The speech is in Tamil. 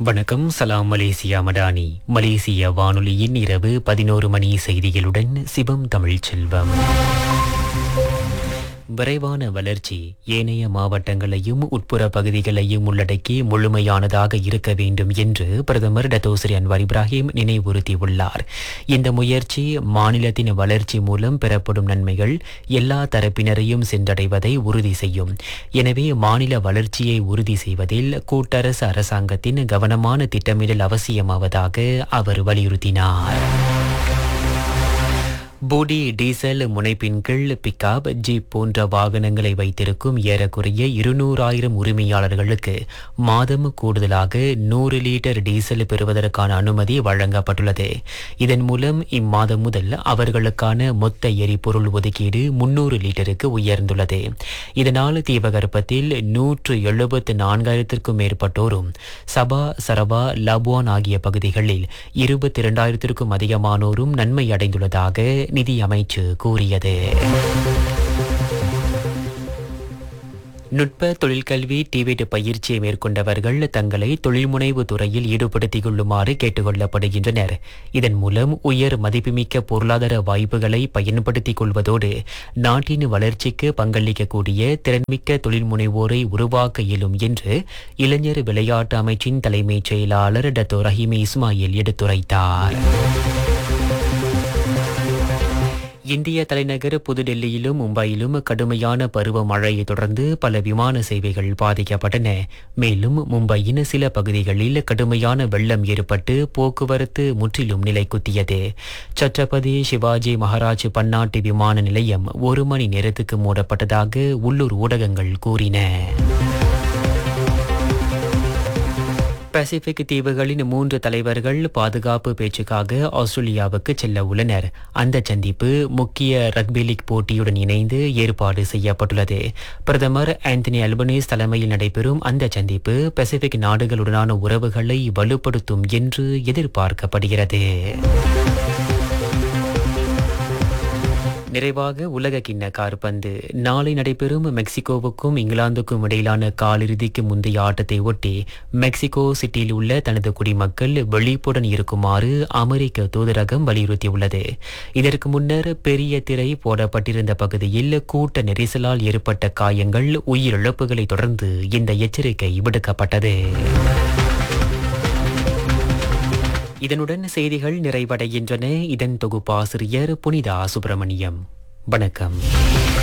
வணக்கம் சலாம் மலேசியா மடானி மலேசிய வானொலியின் இரவு பதினோரு மணி செய்திகளுடன் சிவம் தமிழ் செல்வம் விரைவான வளர்ச்சி ஏனைய மாவட்டங்களையும் உட்புற பகுதிகளையும் உள்ளடக்கி முழுமையானதாக இருக்க வேண்டும் என்று பிரதமர் டத்தோஸ்ரீ அன்வார் இப்ராஹிம் நினைவுறுத்தியுள்ளார் இந்த முயற்சி மாநிலத்தின் வளர்ச்சி மூலம் பெறப்படும் நன்மைகள் எல்லா தரப்பினரையும் சென்றடைவதை உறுதி செய்யும் எனவே மாநில வளர்ச்சியை உறுதி செய்வதில் கூட்டரசு அரசாங்கத்தின் கவனமான திட்டமிடல் அவசியமாவதாக அவர் வலியுறுத்தினார் போடி டீசல் முனைப்பின் கீழ் பிக்கப் ஜீப் போன்ற வாகனங்களை வைத்திருக்கும் ஏறக்குறைய இருநூறாயிரம் உரிமையாளர்களுக்கு மாதம் கூடுதலாக நூறு லிட்டர் டீசல் பெறுவதற்கான அனுமதி வழங்கப்பட்டுள்ளது இதன் மூலம் இம்மாதம் முதல் அவர்களுக்கான மொத்த எரிபொருள் ஒதுக்கீடு முன்னூறு லிட்டருக்கு உயர்ந்துள்ளது இதனால் தீபகற்பத்தில் நூற்று எழுபத்து நான்காயிரத்திற்கும் மேற்பட்டோரும் சபா சரவா லபுவான் ஆகிய பகுதிகளில் இருபத்தி இரண்டாயிரத்திற்கும் அதிகமானோரும் நன்மை அடைந்துள்ளதாக நிதி அமைச்சு கூறியது நுட்ப தொழிற்கல்வி டிவிட் பயிற்சியை மேற்கொண்டவர்கள் தங்களை தொழில்முனைவு துறையில் ஈடுபடுத்திக் கொள்ளுமாறு கேட்டுக்கொள்ளப்படுகின்றனர் இதன் மூலம் உயர் மதிப்புமிக்க பொருளாதார வாய்ப்புகளை பயன்படுத்திக் கொள்வதோடு நாட்டின் வளர்ச்சிக்கு பங்களிக்கக்கூடிய திறன்மிக்க தொழில் முனைவோரை உருவாக்க இயலும் என்று இளைஞர் விளையாட்டு அமைச்சின் தலைமைச் செயலாளர் டத்தோ ரஹீமி இஸ்மாயில் எடுத்துரைத்தார் இந்திய தலைநகர் புதுடெல்லியிலும் மும்பையிலும் கடுமையான பருவமழையை தொடர்ந்து பல விமான சேவைகள் பாதிக்கப்பட்டன மேலும் மும்பையின் சில பகுதிகளில் கடுமையான வெள்ளம் ஏற்பட்டு போக்குவரத்து முற்றிலும் நிலைக்குத்தியது சத்ரபதி சிவாஜி மகாராஜ் பன்னாட்டு விமான நிலையம் ஒரு மணி நேரத்துக்கு மூடப்பட்டதாக உள்ளூர் ஊடகங்கள் கூறின பசிபிக் தீவுகளின் மூன்று தலைவர்கள் பாதுகாப்பு பேச்சுக்காக ஆஸ்திரேலியாவுக்கு செல்ல உள்ளனர் அந்த சந்திப்பு முக்கிய ரக்பி லீக் போட்டியுடன் இணைந்து ஏற்பாடு செய்யப்பட்டுள்ளது பிரதமர் ஆந்தனி அல்பனீஸ் தலைமையில் நடைபெறும் அந்த சந்திப்பு பசிபிக் நாடுகளுடனான உறவுகளை வலுப்படுத்தும் என்று எதிர்பார்க்கப்படுகிறது நிறைவாக உலக கிண்ண காற்பந்து நாளை நடைபெறும் மெக்சிகோவுக்கும் இங்கிலாந்துக்கும் இடையிலான காலிறுதிக்கு முந்தைய ஆட்டத்தை ஒட்டி மெக்சிகோ சிட்டியில் உள்ள தனது குடிமக்கள் விழிப்புடன் இருக்குமாறு அமெரிக்க தூதரகம் வலியுறுத்தியுள்ளது இதற்கு முன்னர் பெரிய திரை போடப்பட்டிருந்த பகுதியில் கூட்ட நெரிசலால் ஏற்பட்ட காயங்கள் உயிரிழப்புகளை தொடர்ந்து இந்த எச்சரிக்கை விடுக்கப்பட்டது இதனுடன் செய்திகள் நிறைவடைகின்றன இதன் தொகுப்பாசிரியர் புனிதா சுப்பிரமணியம் வணக்கம்